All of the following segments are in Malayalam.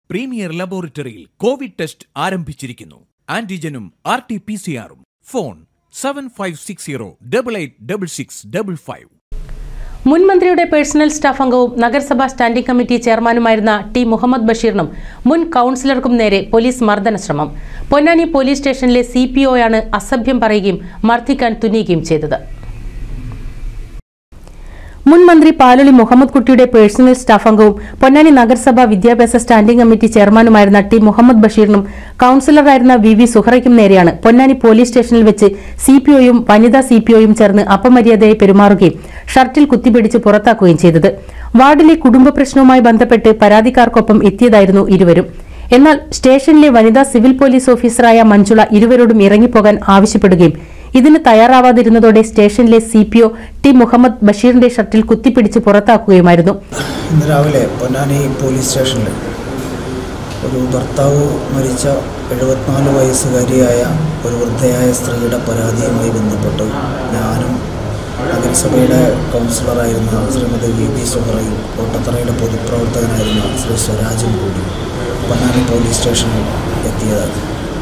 പ്രീമിയർ ലബോറട്ടറിയിൽ കോവിഡ് ടെസ്റ്റ് ആരംഭിച്ചിരിക്കുന്നു ആന്റിജനും ആർ ടി പി സി ആറും phone seven five six zero double eight double six double five മുൻ മന്ത്രിയുടെ പേഴ്സണൽ സ്റ്റാഫ് അംഗവും നഗരസഭാ സ്റ്റാൻഡിംഗ് കമ്മിറ്റി ചെയർമാനുമായിരുന്ന ടി മുഹമ്മദ് ബഷീറിനും മുൻ കൌൺസിലർക്കും നേരെ പോലീസ് മർദ്ദന ശ്രമം പൊന്നാനി പോലീസ് സ്റ്റേഷനിലെ സി പി ഒയാണ് അസഭ്യം പറയുകയും മർദ്ദിക്കാൻ തുനിയുകയും ചെയ്തത് മുൻ മന്ത്രി പാലൊളി മുഹമ്മദ് കുട്ടിയുടെ പേഴ്സണൽ സ്റ്റാഫ് അംഗവും പൊന്നാനി നഗരസഭ വിദ്യാഭ്യാസ സ്റ്റാൻഡിംഗ് കമ്മിറ്റി ചെയർമാനുമായിരുന്ന ടി മുഹമ്മദ് ബഷീറിനും കൌൺസിലറായിരുന്ന വി വി സുഹറയ്ക്കും നേരെയാണ് പൊന്നാനി പോലീസ് സ്റ്റേഷനിൽ വെച്ച് സി പി ഒയും വനിതാ സി പി ഒയും ചേർന്ന് അപമര്യാദയായി പെരുമാറുകയും ഷർട്ടിൽ കുത്തിപ്പിടിച്ച് പുറത്താക്കുകയും ചെയ്തത് വാർഡിലെ കുടുംബ പ്രശ്നവുമായി ബന്ധപ്പെട്ട് പരാതിക്കാർക്കൊപ്പം എത്തിയതായിരുന്നു ഇരുവരും എന്നാൽ സ്റ്റേഷനിലെ വനിതാ സിവിൽ പോലീസ് ഓഫീസറായ മഞ്ജുള ഇരുവരോടും ഇറങ്ങിപ്പോകാൻ ആവശ്യപ്പെടുകയും ഇതിന് തയ്യാറാവാതിരുന്നതോടെ സ്റ്റേഷനിലെ C P O T Muhammad ബഷീറിന്റെ ഷർട്ടിൽ കുത്തിപ്പിടിച്ച് പുറത്താക്കുകയുമായിരുന്നു ഇന്ന് രാവിലെ പൊന്നാനി പോലീസ് സ്റ്റേഷനിൽ ഒരു ഭർത്താവ് മരിച്ച എഴുപത്തിനാല് വയസ്സുകാരിയായ ഒരു വൃദ്ധയായ സ്ത്രീയുടെ പരാതിയുമായി ബന്ധപ്പെട്ട് ഞാനും നഗരസഭയുടെ കൗൺസിലറായിരുന്ന ശ്രീമതി വി പി സുഹറയും കോട്ടത്തറയുടെ പൊതുപ്രവർത്തകനായിരുന്ന ശ്രീ സ്വരാജും കൂടി പൊന്നാനി പോലീസ് സ്റ്റേഷനിൽ എത്തിയതാണ്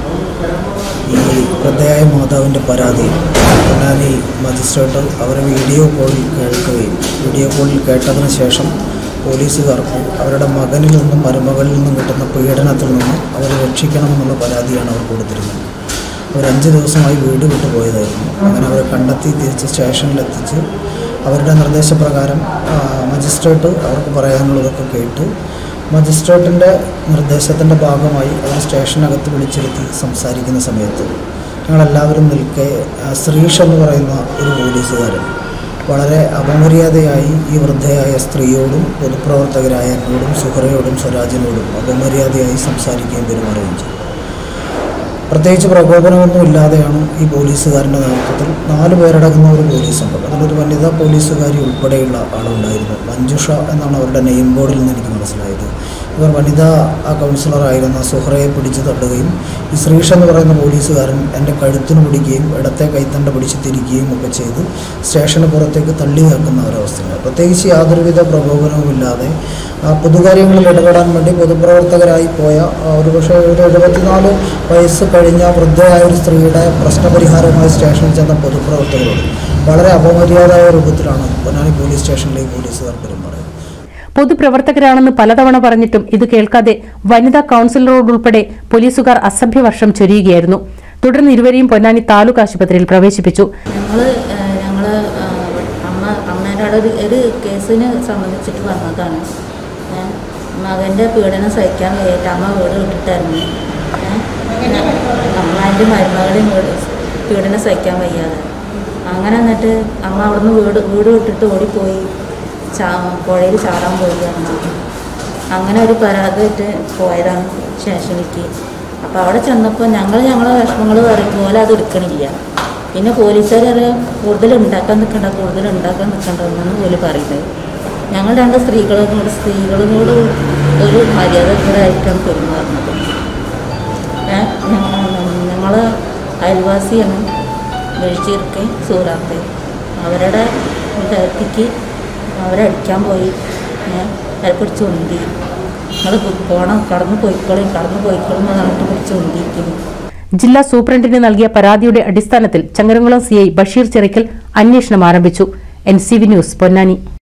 ഈ വൃദ്ധയായ മാതാവിൻ്റെ പരാതി പൊന്നാനി മജിസ്ട്രേറ്റ് അവരെ വീഡിയോ കോളിൽ കേൾക്കുകയും വീഡിയോ കോളിൽ കേട്ടതിന് ശേഷം പോലീസുകാർക്ക് അവരുടെ മകനിൽ നിന്നും മരുമകളിൽ നിന്നും കിട്ടുന്ന പീഡനത്തിൽ നിന്നും അവരെ രക്ഷിക്കണമെന്നുള്ള പരാതിയാണ് അവർ കൊടുത്തിരുന്നത് അവർ അഞ്ച് ദിവസമായി വീട് വിട്ടു പോയതായിരുന്നു അങ്ങനെ അവരെ കണ്ടെത്തി തിരിച്ച് സ്റ്റേഷനിലെത്തിച്ച് അവരുടെ നിർദ്ദേശപ്രകാരം ആ, മജിസ്ട്രേറ്റ് അവർക്ക് പറയാനുള്ളതൊക്കെ കേട്ട് മജിസ്ട്രേറ്റിൻ്റെ നിർദ്ദേശത്തിൻ്റെ ഭാഗമായി അവർ സ്റ്റേഷനകത്ത് വിളിച്ചിരുത്തി സംസാരിക്കുന്ന സമയത്ത് ഞങ്ങളെല്ലാവരും നിൽക്കെ ആ, ശ്രീഷ് എന്ന് പറയുന്ന ഒരു പോലീസുകാരൻ വളരെ അപമര്യാദയായി ഈ വൃദ്ധയായ സ്ത്രീയോടും പൊതുപ്രവർത്തകരായ എന്നോടും സുഹറയോടും സ്വരാജിനോടും അപമര്യാദയായി സംസാരിക്കുകയും പെരുമാറുകയും ചെയ്തു പ്രത്യേകിച്ച് പ്രകോപനമൊന്നും ഇല്ലാതെയാണ് ഈ പോലീസുകാരൻ്റെ നേതൃത്വത്തിൽ നാല് പേരടങ്ങുന്ന ഒരു പോലീസ് സംഘം അതിലൊരു വനിതാ പോലീസുകാരി ഉൾപ്പെടെയുള്ള ആളുണ്ടായിരുന്നു മഞ്ജുഷ എന്നാണ് അവരുടെ നെയിം ബോർഡിൽ നിന്ന് എനിക്ക് മനസ്സിലായത് ഇവർ വനിതാ ആ കൗൺസിലറായിരുന്ന സുഹറയെ പിടിച്ചു തട്ടുകയും ഈ ശ്രീഷ് എന്ന് പറയുന്ന പോലീസുകാരൻ എൻ്റെ കഴുത്തിന് പിടിക്കുകയും ഇടത്തെ കൈത്തണ്ട പിടിച്ച് തിരിക്കുകയും ഒക്കെ ചെയ്ത് സ്റ്റേഷന് പുറത്തേക്ക് തള്ളി വെക്കുന്ന ഒരവസ്ഥയുണ്ട് പ്രത്യേകിച്ച് യാതൊരുവിധ പ്രകോപനവുമില്ലാതെ ആ പൊതുകാര്യങ്ങളിൽ ഇടപെടാൻ വേണ്ടി പൊതുപ്രവർത്തകരായി പോയ ആ, ഒരുപക്ഷെ ഒരു എഴുപത്തിനാല് വയസ്സ് കഴിഞ്ഞ വൃദ്ധയായ ഒരു സ്ത്രീയുടെ പ്രശ്നപരിഹാരവുമായി സ്റ്റേഷനിൽ ചെന്ന പൊതുപ്രവർത്തകരോട് വളരെ അപമര്യാദയായ രൂപത്തിലാണ് പൊന്നാനി പോലീസ് സ്റ്റേഷനിലെ ഈ പോലീസുകാർ പെരുമാറിയത് പൊതുപ്രവർത്തകരാണെന്ന് പലതവണ പറഞ്ഞിട്ടും ഇത് കേൾക്കാതെ വനിതാ കൌൺസിലറോടുൾപ്പെടെ പോലീസുകാർ അസഭ്യവർഷം ചൊരിയുകയായിരുന്നു തുടർന്ന് ഇരുവരെയും പൊന്നാനി താലൂക്ക് ആശുപത്രിയിൽ പ്രവേശിപ്പിച്ചു ഞങ്ങൾ ഞങ്ങൾ അമ്മ അമ്മേൻ്റെ അവിടെ ഒരു ഒരു കേസിന് സംബന്ധിച്ചിട്ട് വന്നതാണ് ഏ, മകൻ്റെ പീഡനം സഹിക്കാൻ വയ്യായിട്ട് അമ്മ വീട് വിട്ടിട്ടായിരുന്നു നമ്മളതിൻ്റെ മരുമകളുടെയും വീട് പീഡനം സഹിക്കാൻ വയ്യാതെ അങ്ങനെ എന്നിട്ട് അമ്മ അവിടുന്ന് വീട് വീട് വിട്ടിട്ട് ഓടിപ്പോയി ചാ പുഴയിൽ ചാടാൻ പോയി അമ്മ അങ്ങനെ ഒരു പരാതിയായിട്ട് പോയതാണ് സ്റ്റേഷനിലേക്ക് അപ്പോൾ അവിടെ ചെന്നപ്പോൾ ഞങ്ങൾ ഞങ്ങളെ വിഷമങ്ങൾ പറയും പോലെ അത് എടുക്കണില്ല പിന്നെ പോലീസുകാർ കൂടുതൽ ഉണ്ടാക്കാൻ നിൽക്കണ്ട കൂടുതൽ ഉണ്ടാക്കാൻ നിൽക്കണ്ടെന്നാണ് പോലും പറയുന്നത് ഞങ്ങൾ രണ്ട് സ്ത്രീകളും കൂടെ സ്ത്രീകളും കൂടെ ഒരു മര്യാദ കൂടെ ആയിട്ടാണ് പെരുമാറുന്നത് ഞങ്ങൾ അയൽവാസിയാണ് വെഴിച്ചിരിക്കെ സൂറാത്തെ അവരുടെ ദേഹത്തേക്ക് അവരെ അടിക്കാൻ പോയി അവരെ പിടിച്ച് ഉന്തി നിങ്ങൾ പോണം കടന്നു പോയിക്കോളും കടന്നു പോയിക്കോളും എന്ന് പറഞ്ഞിട്ട് പിടിച്ച് ഉന്തിയിരിക്കുന്നു ജില്ലാ സൂപ്രണ്ടിന് നൽകിയ പരാതിയുടെ അടിസ്ഥാനത്തിൽ ചങ്ങരംകുളം സിഐ ബഷീർ ചിറയ്ക്കൽ അന്വേഷണം ആരംഭിച്ചു N C V news Ponnani